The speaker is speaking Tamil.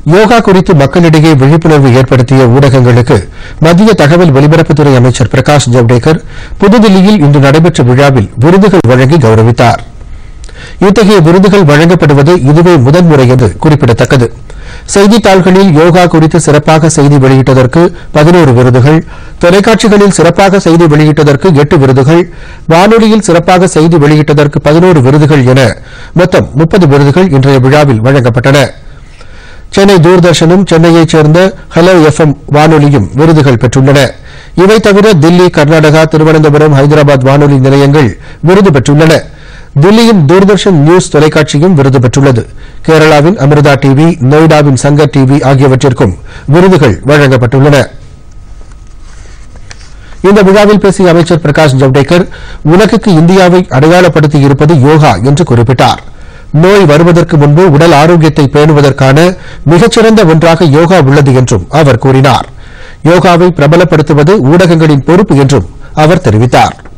யோகா குறித்து மக்களிடையே விழிப்புணர்வு ஏற்படுத்திய ஊடகங்களுக்கு மத்திய தகவல் ஒலிபரப்புத்துறை அமைச்சர் பிரகாஷ் ஜவ்டேகர் புதுதில்லியில் இன்று நடைபெற்ற விழாவில் விருதுகள் வழங்கி கௌரவித்தார் இத்தகைய விருதுகள் வழங்கப்படுவது இதுவே முதன்முறை என்று குறிப்பிடத்தக்கது செய்தித்தாள்களில் யோகா குறித்து சிறப்பாக செய்தி வெளியிட்டதற்கு பதினோரு விருதுகள் தொலைக்காட்சிகளில் சிறப்பாக செய்தி வெளியிட்டதற்கு எட்டு விருதுகள் வானொலியில் சிறப்பாக செய்தி வெளியிட்டதற்கு பதினோரு விருதுகள் என மொத்தம் முப்பது விருதுகள் இன்றைய விழாவில் வழங்கப்பட்டன சென்னை தூர்தர்ஷனும் சென்னையைச் சேர்ந்த ஹலோ எஃப்எம் வானொலியும் விருதுகள் பெற்றுள்ளன இவை தவிர தில்லி கர்நாடகா திருவனந்தபுரம் ஹைதராபாத் வானொலி நிலையங்கள் விருது பெற்றுள்ளன தில்லியின் தூர்தர்ஷன் நியூஸ் தொலைக்காட்சியும் விருது பெற்றுள்ளது கேரளாவின் அமிர்தா டிவி நொய்டாவின் சங்கர் டிவி ஆகியவற்றிற்கும் விருதுகள் வழங்கப்பட்டுள்ளன இந்த விழாவில் பேசிய அமைச்சர் பிரகாஷ் ஜவ்டேகர் உலகுக்கு இந்தியாவை அடையாளப்படுத்தி இருப்பது யோகா என்று குறிப்பிட்டார் நோய் வருவதற்கு முன்பு உடல் ஆரோக்கியத்தை பேணுவதற்கான மிகச்சிறந்த ஒன்றாக யோகா உள்ளது என்றும் அவர் கூறினார் யோகாவை பிரபலப்படுத்துவது ஊடகங்களின் பொறுப்பு என்றும் அவர் தெரிவித்தார்